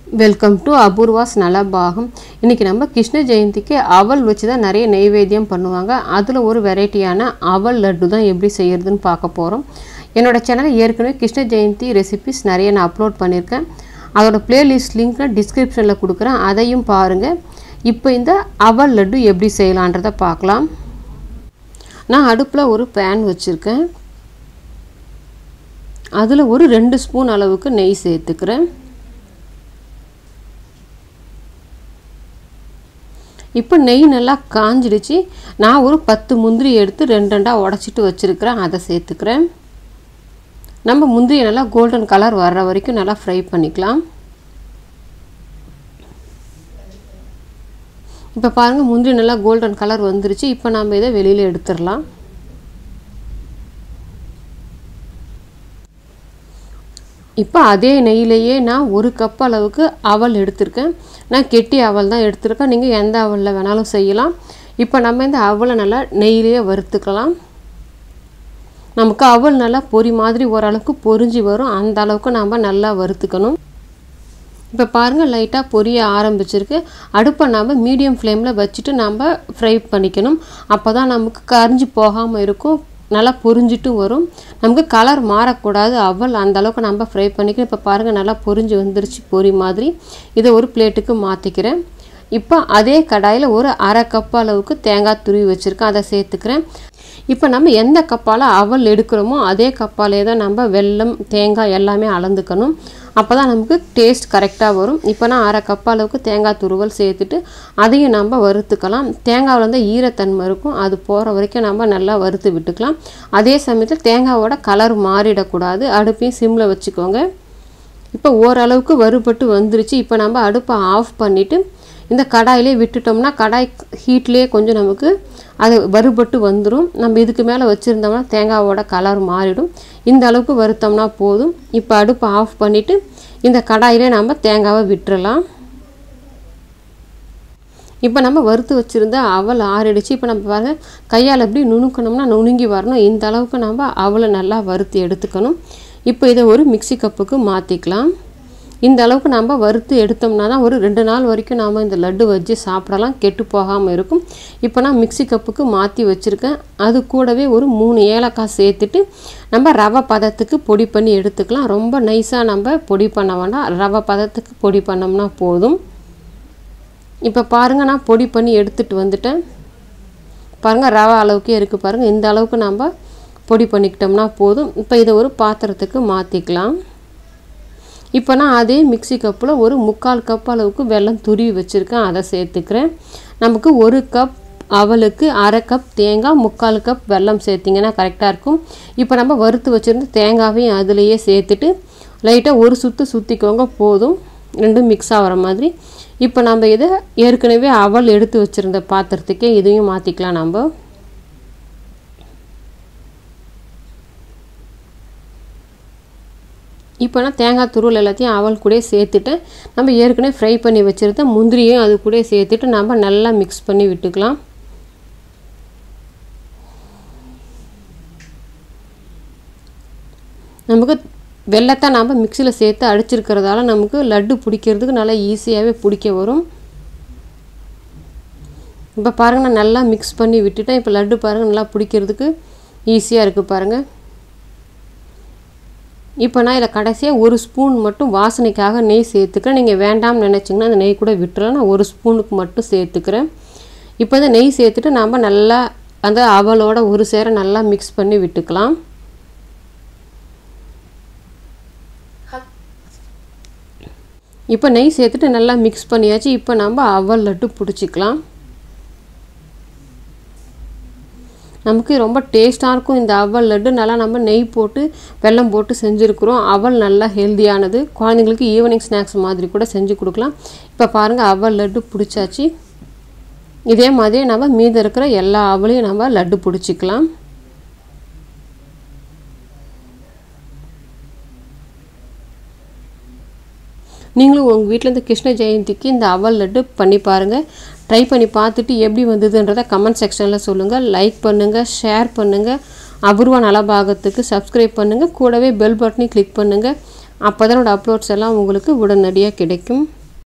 welcome to Apoorva's நலபாகம் இன்றைக்கி நம்ம கிருஷ்ண ஜெயந்திக்கு அவல் வச்சு தான் நிறைய நெய்வேத்தியம் பண்ணுவாங்க அதில் ஒரு வெரைட்டியான அவல் லட்டு தான் எப்படி செய்யறதுன்னு பார்க்க போகிறோம் என்னோட சேனல் ஏற்கனவே கிருஷ்ண ஜெயந்தி ரெசிபிஸ் நிறைய நான் அப்லோட் பண்ணியிருக்கேன் அதோட பிளேலிஸ்ட் லிங்க் நான் டிஸ்கிரிப்ஷனில் கொடுக்குறேன் அதையும் பாருங்கள் இப்போ இந்த அவல் லட்டு எப்படி செய்யலான்றதை பார்க்கலாம் நான் அடுப்பில் ஒரு பேன் வச்சுருக்கேன் அதில் ஒரு ரெண்டு ஸ்பூன் அளவுக்கு நெய் சேர்த்துக்கிறேன் இப்போ நெய் நல்லா காஞ்சிடுச்சு நான் ஒரு பத்து முந்திரி எடுத்து ரெண்டு ரெண்டாக உடச்சிட்டு வச்சுருக்கிறேன் அதை சேர்த்துக்கிறேன் நம்ம முந்திரியை நல்லா கோல்டன் கலர் வர்ற வரைக்கும் நல்லா ஃப்ரை பண்ணிக்கலாம் இப்போ பாருங்கள் முந்திரி நல்லா கோல்டன் கலர் வந்துருச்சு இப்போ நம்ம இதை வெளியில் எடுத்துடலாம் இப்போ அதே நெய்யிலேயே நான் ஒரு கப் அளவுக்கு அவல் எடுத்திருக்கேன் நான் கெட்டி அவல் தான் எடுத்திருக்கேன் நீங்கள் எந்த அவலில் வேணாலும் செய்யலாம் இப்போ நம்ம இந்த அவலை நல்லா நெய்யிலேயே வறுத்துக்கலாம் நமக்கு அவல் நல்லா பொரி மாதிரி ஓரளவுக்கு பொரிஞ்சு வரும் அந்த அளவுக்கு நம்ம நல்லா வறுத்துக்கணும் இப்போ பாருங்கள் லைட்டாக பொரிய ஆரம்பிச்சிருக்கு அடுப்பை நம்ம மீடியம் ஃப்ளேமில் வச்சுட்டு நம்ம ஃப்ரை பண்ணிக்கணும் அப்போ தான் நமக்கு கரிஞ்சு போகாமல் இருக்கும் நல்லா பொரிஞ்சிட்டு வரும் நமக்கு கலர் மாறக்கூடாது அவல் அந்த அளவுக்கு நம்ம ஃப்ரை பண்ணிக்கணும் இப்போ பாருங்கள் நல்லா பொரிஞ்சு வந்துருச்சு பொரி மாதிரி இதை ஒரு பிளேட்டுக்கு மாற்றிக்கிறேன் இப்போ அதே கடாயில் ஒரு அரை கப் அளவுக்கு தேங்காய் துருவி வச்சுருக்கேன் அதை சேர்த்துக்கிறேன் இப்போ நம்ம எந்த கப்பால் அவல் எடுக்கிறோமோ அதே கப்பாலே தான் நம்ம வெல்லம் தேங்காய் எல்லாமே அளந்துக்கணும் அப்போ தான் நமக்கு டேஸ்ட் கரெக்டாக வரும் இப்போ நான் அரை கப் அளவுக்கு தேங்காய் துருவல் சேர்த்துட்டு அதையும் நம்ம வறுத்துக்கலாம் தேங்காவில் வந்து ஈரத்தன்மை இருக்கும் அது போகிற வரைக்கும் நம்ம நல்லா வறுத்து விட்டுக்கலாம் அதே சமயத்தில் தேங்காவோட கலர் மாறிடக்கூடாது அடுப்பையும் சிம்மில் வச்சுக்கோங்க இப்போ ஓரளவுக்கு வறுபட்டு வந்துருச்சு இப்போ நம்ம அடுப்பை ஆஃப் பண்ணிவிட்டு இந்த கடாயிலே விட்டுட்டோம்னா கடாய் ஹீட்லேயே கொஞ்சம் நமக்கு அது வறுபட்டு வந்துடும் நம்ம இதுக்கு மேலே வச்சுருந்தோம்னா தேங்காவோட கலர் மாறிடும் இந்த அளவுக்கு வறுத்தோம்னா போதும் இப்போ அடுப்பை ஆஃப் பண்ணிவிட்டு இந்த கடாயிலே நம்ம தேங்காவை விட்டுறலாம் இப்போ நம்ம வறுத்து வச்சுருந்த அவல் ஆறிடுச்சு இப்போ நம்ம பாருங்க கையால் எப்படி நுணுக்கணும்னா நுணுங்கி வரணும் இந்த அளவுக்கு நம்ம அவலை நல்லா வறுத்து எடுத்துக்கணும் இப்போ இதை ஒரு மிக்சி கப்புக்கு மாற்றிக்கலாம் இந்த அளவுக்கு நம்ம வறுத்து எடுத்தோம்னா தான் ஒரு ரெண்டு நாள் வரைக்கும் நாம் இந்த லட்டு வச்சு சாப்பிடலாம் கெட்டு போகாமல் இருக்கும் இப்போ நான் மிக்சி கப்புக்கு மாற்றி வச்சுருக்கேன் அது கூடவே ஒரு மூணு ஏலக்காய் சேர்த்துட்டு நம்ம ரவை பதத்துக்கு பொடி பண்ணி எடுத்துக்கலாம் ரொம்ப நைஸாக நம்ம பொடி பண்ண வேண்டாம் ரவை பதத்துக்கு பொடி பண்ணோம்னா போதும் இப்போ பாருங்கள் நான் பொடி பண்ணி எடுத்துகிட்டு வந்துட்டேன் பாருங்கள் ரவை அளவுக்கே இருக்குது பாருங்கள் இந்த அளவுக்கு நம்ம பொடி பண்ணிக்கிட்டோம்னா போதும் இப்போ இதை ஒரு பாத்திரத்துக்கு மாற்றிக்கலாம் இப்போ நான் அதே மிக்சி கப்பில் ஒரு முக்கால் கப் அளவுக்கு வெல்லம் துருவி வச்சுருக்கேன் அதை சேர்த்துக்கிறேன் நமக்கு ஒரு கப் அவலுக்கு அரை கப் தேங்காய் முக்கால் கப் வெல்லம் சேர்த்திங்கன்னா கரெக்டாக இருக்கும் இப்போ நம்ம வறுத்து வச்சுருந்த தேங்காவையும் அதிலேயே சேர்த்துட்டு லைட்டாக ஒரு சுற்று சுற்றிக்கோங்க போதும் ரெண்டும் மிக்ஸ் ஆகிற மாதிரி இப்போ நம்ம இதை ஏற்கனவே அவல் எடுத்து வச்சுருந்த பாத்திரத்துக்கே இதையும் மாற்றிக்கலாம் நம்ம இப்போ நான் தேங்காய் துருவல் எல்லாத்தையும் அவல் கூட சேர்த்துட்டு நம்ம ஏற்கனவே ஃப்ரை பண்ணி வச்சுருந்த முந்திரியும் அது கூட சேர்த்துட்டு நம்ம நல்லா மிக்ஸ் பண்ணி விட்டுக்கலாம் நமக்கு வெள்ளத்தை நம்ம மிக்சியில் சேர்த்து அடிச்சிருக்கிறதால நமக்கு லட்டு பிடிக்கிறதுக்கு நல்லா ஈஸியாகவே பிடிக்க வரும் இப்போ பாருங்கள் நான் நல்லா மிக்ஸ் பண்ணி விட்டுட்டேன் இப்போ லட்டு பாருங்கள் நல்லா பிடிக்கிறதுக்கு ஈஸியாக இருக்குது பாருங்கள் இப்போ நான் இதில் கடைசியாக ஒரு ஸ்பூன் மட்டும் வாசனைக்காக நெய் சேர்த்துக்கிறேன் நீங்கள் வேண்டாம்னு நினச்சிங்கன்னா அந்த நெய் கூட விட்டுறலாம் நான் ஒரு ஸ்பூனுக்கு மட்டும் சேர்த்துக்கிறேன் இப்போ இந்த நெய் சேர்த்துட்டு நம்ம நல்லா அந்த அவலோட ஒரு சேர நல்லா மிக்ஸ் பண்ணி விட்டுக்கலாம் இப்போ நெய் சேர்த்துட்டு நல்லா மிக்ஸ் பண்ணியாச்சு இப்போ நம்ம அவல் லட்டு பிடிச்சிக்கலாம் நமக்கு ரொம்ப டேஸ்ட்டாக இருக்கும் இந்த அவல் லட்டு நல்லா நம்ம நெய் போட்டு வெல்லம் போட்டு செஞ்சுருக்குறோம் அவல் நல்லா ஹெல்த்தியானது குழந்தைங்களுக்கு ஈவினிங் ஸ்நாக்ஸ் மாதிரி கூட செஞ்சு கொடுக்கலாம் இப்போ பாருங்கள் அவல் லட்டு பிடிச்சாச்சு இதே மாதிரி நம்ம மீதம் இருக்கிற எல்லா அவலையும் நம்ம லட்டு பிடிச்சிக்கலாம் நீங்களும் உங்கள் வீட்டில் இந்த கிருஷ்ண ஜெயந்திக்கு இந்த அவல் லட்டு பண்ணி பாருங்கள் ட்ரை பண்ணி பார்த்துட்டு எப்படி வந்ததுன்றதை கமெண்ட் செக்ஷனில் சொல்லுங்கள் லைக் பண்ணுங்கள் ஷேர் பண்ணுங்கள் அபூர்வ நலபாகத்துக்கு சப்ஸ்கிரைப் பண்ணுங்கள் கூடவே பெல் பட்டனையும் கிளிக் பண்ணுங்கள் அப்போ தான் என்னோடய அப்லோட்ஸ் எல்லாம் உங்களுக்கு உடனடியாக கிடைக்கும்